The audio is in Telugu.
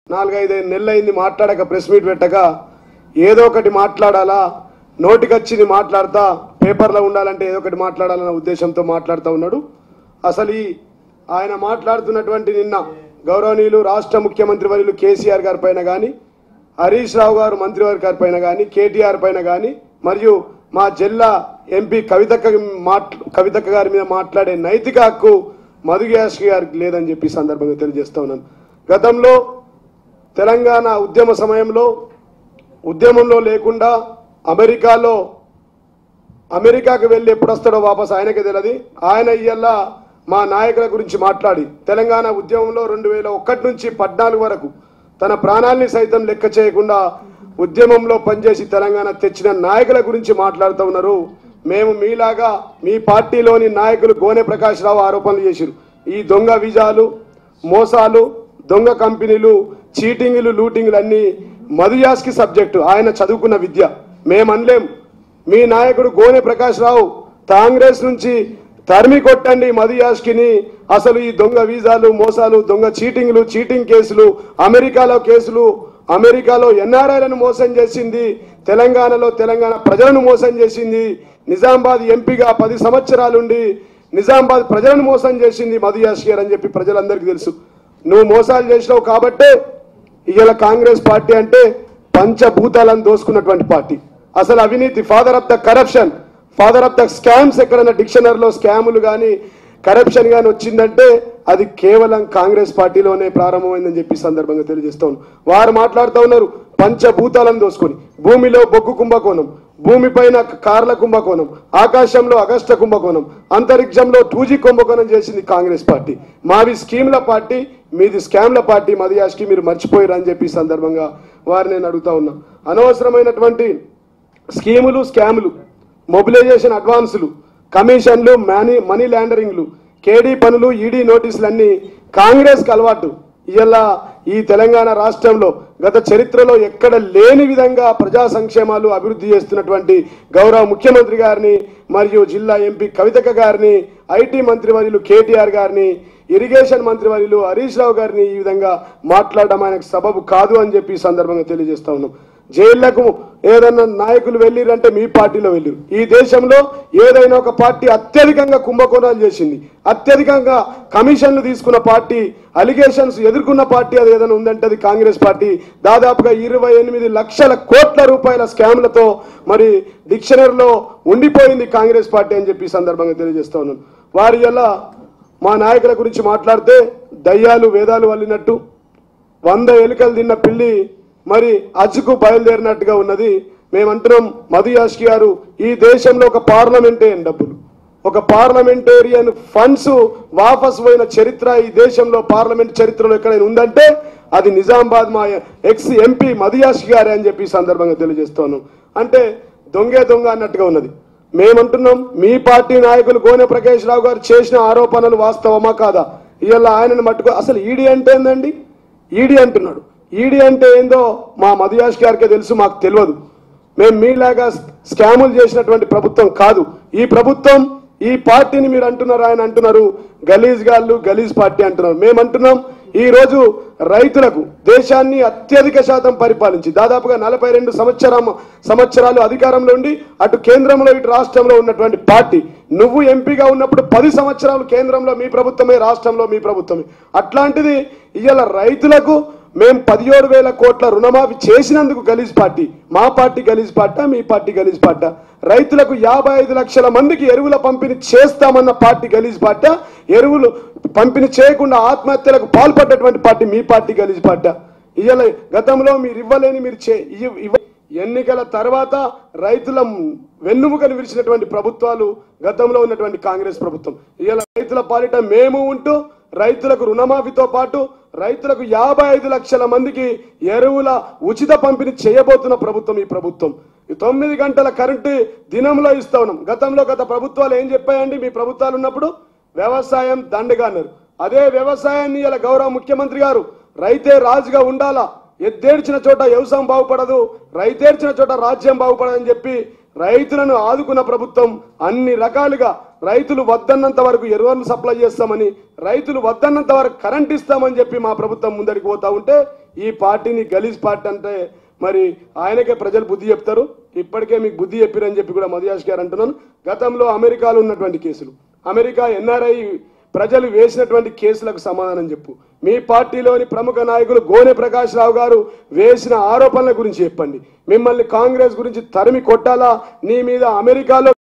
నాలుగైదు నెలలైంది మాట్లాడక ప్రెస్ మీట్ పెట్టక ఏదో ఒకటి మాట్లాడాలా నోటికొచ్చింది మాట్లాడతా పేపర్లో ఉండాలంటే ఏదో ఒకటి మాట్లాడాలన్న ఉద్దేశంతో మాట్లాడుతూ ఉన్నాడు అసలు ఈ ఆయన మాట్లాడుతున్నటువంటి నిన్న గౌరవనీయులు రాష్ట్ర ముఖ్యమంత్రి వర్యులు కేసీఆర్ గారి పైన కానీ హరీష్ రావు గారు మంత్రివర్గ గారి పైన కానీ కేటీఆర్ పైన కానీ మరియు మా జిల్లా ఎంపీ కవితక్క మాట్ కవితక్క గారి మీద మాట్లాడే నైతిక హక్కు మధుగ్యాస్ గారికి లేదని చెప్పి ఈ సందర్భంగా తెలియజేస్తా ఉన్నాను గతంలో తెలంగాణ ఉద్యమ సమయంలో ఉద్యమంలో లేకుండా అమెరికాలో అమెరికాకు వెళ్ళి ఎప్పుడు వస్తాడో వాపస్ ఆయనకే తెలియదు ఆయన ఇయ్యల్లా మా నాయకుల గురించి మాట్లాడి తెలంగాణ ఉద్యమంలో రెండు వేల ఒకటి నుంచి పద్నాలుగు వరకు తన ప్రాణాల్ని సైతం లెక్క చేయకుండా ఉద్యమంలో పనిచేసి తెలంగాణ తెచ్చిన నాయకుల గురించి మాట్లాడుతూ ఉన్నారు మేము మీలాగా మీ పార్టీలోని నాయకులు గోనె ప్రకాష్ రావు ఆరోపణలు చేశారు ఈ దొంగ విజాలు మోసాలు దొంగ కంపెనీలు చీటింగ్లు లూటింగ్లు అన్ని మధుయాస్కి సబ్జెక్టు ఆయన చదువుకున్న విద్య మేమనలేం మీ నాయకుడు గోనె ప్రకాష్ రావు కాంగ్రెస్ నుంచి తరిమి కొట్టండి మధుయాష్కిని అసలు ఈ దొంగ వీసాలు మోసాలు దొంగ చీటింగ్లు చీటింగ్ కేసులు అమెరికాలో కేసులు అమెరికాలో ఎన్ఆర్ఐలను మోసం చేసింది తెలంగాణలో తెలంగాణ ప్రజలను మోసం చేసింది నిజామాబాద్ ఎంపీగా పది సంవత్సరాలుండి నిజామాబాద్ ప్రజలను మోసం చేసింది మధు యాష్కర్ అని చెప్పి ప్రజలందరికీ తెలుసు నువ్వు మోసాలు చేసినావు కాబట్టే ఇవాళ కాంగ్రెస్ పార్టీ అంటే పంచభూతాలను దోసుకున్నటువంటి పార్టీ అసలు అవినీతి father of the corruption father of the scams ఎక్కడన్నా డిక్షనరీలో స్కాములు కానీ కరప్షన్ కానీ వచ్చిందంటే అది కేవలం కాంగ్రెస్ పార్టీలోనే ప్రారంభమైందని చెప్పి ఈ సందర్భంగా తెలియజేస్తా ఉన్నాను వారు మాట్లాడుతూ ఉన్నారు పంచభూతాలను దోసుకొని భూమిలో బొగ్గు కుంభకోణం భూమిపైన కార్ల కుంభకోణం ఆకాశంలో అగస్ట కుంభకోణం అంతరిక్షంలో టూజీ కుంభకోణం చేసింది కాంగ్రెస్ పార్టీ మావి స్కీమ్ల పార్టీ మీది స్కామ్ల పార్టీ మదియాష్కి మీరు మర్చిపోయారు అని చెప్పి ఈ సందర్భంగా వారిని నేను అడుగుతా ఉన్నా అనవసరమైనటువంటి స్కీములు స్కాములు మొబిలైజేషన్ అడ్వాన్సులు కమిషన్లు మనీ మనీ ల్యాండరింగ్లు కేడీ పనులు ఈడీ నోటీసులన్నీ కాంగ్రెస్కి అలవాటు ఇలా ఈ తెలంగాణ రాష్ట్రంలో గత చరిత్రలో ఎక్కడ లేని విధంగా ప్రజా సంక్షేమాలు అభివృద్ధి చేస్తున్నటువంటి గౌరవ ముఖ్యమంత్రి గారిని మరియు జిల్లా ఎంపీ కవితక్క గారిని ఐటీ మంత్రివర్యులు కేటీఆర్ గారిని ఇరిగేషన్ మంత్రివర్యులు హరీష్ రావు గారిని ఈ విధంగా మాట్లాడడం ఆయనకు సబబు కాదు అని చెప్పి ఈ సందర్భంగా తెలియజేస్తా ఉన్నాం జైళ్లకు ఏదన్నా నాయకులు వెళ్ళిరంటే మీ పార్టీలో వెళ్ళిరు ఈ దేశంలో ఏదైనా ఒక పార్టీ అత్యధికంగా కుంభకోణాలు చేసింది అత్యధికంగా కమిషన్లు తీసుకున్న పార్టీ అలిగేషన్స్ ఎదుర్కొన్న పార్టీ అది ఏదైనా ఉందంటే అది కాంగ్రెస్ పార్టీ దాదాపుగా ఇరవై ఎనిమిది లక్షల కోట్ల రూపాయల స్కామ్లతో మరి డిక్షనరీలో ఉండిపోయింది కాంగ్రెస్ పార్టీ అని చెప్పి ఈ సందర్భంగా తెలియజేస్తా ఉన్నాను వారి ఎలా మా నాయకుల గురించి మాట్లాడితే దయ్యాలు వేదాలు వల్లినట్టు వంద ఎలుకలు తిన్న పిల్లి మరి అజ్జుకు బయలుదేరినట్టుగా ఉన్నది మేమంటున్నాం మధు యాష్కి గారు ఈ దేశంలో ఒక పార్లమెంటేరియన్ డబ్బులు ఒక పార్లమెంటేరియన్ ఫండ్స్ వాపస్ పోయిన చరిత్ర ఈ దేశంలో పార్లమెంట్ చరిత్రలో ఎక్కడైనా ఉందంటే అది నిజామాబాద్ మా ఎక్స్ ఎంపీ మధుయాష్ గారే అని చెప్పి ఈ సందర్భంగా తెలియజేస్తాను అంటే దొంగే దొంగ అన్నట్టుగా ఉన్నది మేమంటున్నాం మీ పార్టీ నాయకులు గోనె ప్రకాష్ రావు గారు చేసిన ఆరోపణలు వాస్తవమా కాదా ఇవాళ ఆయనను మట్టుకు అసలు ఈడీ అంటే ఏందండి ఈడీ అంటున్నాడు ఈడీ అంటే ఏందో మా మధుయాష్ గారికే తెలుసు మాకు తెలియదు మేము మీలాగా స్కాములు చేసినటువంటి ప్రభుత్వం కాదు ఈ ప్రభుత్వం ఈ పార్టీని మీరు అంటున్నారు ఆయన అంటున్నారు గలీజ్ గాళ్ళు గలీజ్ పార్టీ అంటున్నారు మేము అంటున్నాం ఈ రోజు రైతులకు దేశాన్ని అత్యధిక శాతం పరిపాలించి దాదాపుగా నలభై రెండు సంవత్సరం సంవత్సరాలు అధికారంలో ఉండి అటు కేంద్రంలో ఇటు రాష్ట్రంలో ఉన్నటువంటి పార్టీ నువ్వు ఎంపీగా ఉన్నప్పుడు పది సంవత్సరాలు కేంద్రంలో మీ ప్రభుత్వమే రాష్ట్రంలో మీ ప్రభుత్వమే అట్లాంటిది ఇవాళ రైతులకు మేము పదిహేడు వేల కోట్ల రుణమాఫీ చేసినందుకు గలీజ్ పార్టీ మా పార్టీ గలీజ్ పార్టీ మీ పార్టీ గలీజ్ పార్టీ రైతులకు యాభై ఐదు లక్షల మందికి ఎరువుల పంపిణీ చేస్తామన్న పార్టీ గలీజ్ పార్టీ ఎరువులు పంపిణీ చేయకుండా ఆత్మహత్యలకు పాల్పడ్డటువంటి పార్టీ మీ పార్టీ గలీజ్ పార్టీ ఇవాళ గతంలో మీరు ఇవ్వలేని మీరు చే ఇవ్వ- ఇవ్వ- ఎన్నికల తర్వాత రైతుల వెన్నుముకను విరిచినటువంటి ప్రభుత్వాలు గతంలో ఉన్నటువంటి కాంగ్రెస్ ప్రభుత్వం ఇవాళ రైతుల పాలిట మేము ఉంటూ రైతులకు రుణమాఫీతో పాటు రైతులకు యాభై ఐదు లక్షల మందికి ఎరువుల ఉచిత పంపిణీ చేయబోతున్న ప్రభుత్వం ఈ ప్రభుత్వం ఈ తొమ్మిది గంటల కరెంటు దినంలో ఇస్తా ఉన్నాం గతంలో గత ప్రభుత్వాలు ఏం చెప్పాయండి మీ ప్రభుత్వాలు ఉన్నప్పుడు వ్యవసాయం దండగా అన్నారు అదే వ్యవసాయాన్ని ఇలా గౌరవ ముఖ్యమంత్రి గారు రైతే రాజుగా ఉండాలా ఎద్దేడ్చిన చోట వ్యవసాయం బాగుపడదు రైతేడ్చిన చోట రాజ్యం బాగుపడదని చెప్పి రైతులను ఆదుకున్న ప్రభుత్వం అన్ని రకాలుగా రైతులు వద్దన్నంత వరకు ఎరువులు సప్లై చేస్తామని రైతులు వద్దన్నంత వరకు కరెంట్ ఇస్తామని చెప్పి మా ప్రభుత్వం ముందరికి పోతా ఉంటే ఈ పార్టీని గలీజ్ పార్టీ అంటే మరి ఆయనకే ప్రజలు బుద్ధి చెప్తారు ఇప్పటికే మీకు బుద్ధి చెప్పిరని చెప్పి కూడా మధుయాష్ గారు అంటున్నాను గతంలో అమెరికాలో ఉన్నటువంటి కేసులు అమెరికా ఎన్ఆర్ఐ ప్రజలు వేసినటువంటి కేసులకు సమాధానం చెప్పు మీ పార్టీలోని ప్రముఖ నాయకులు గోనె ప్రకాష్ రావు గారు వేసిన ఆరోపణల గురించి చెప్పండి మిమ్మల్ని కాంగ్రెస్ గురించి తరిమి కొట్టాలా నీ మీద అమెరికాలో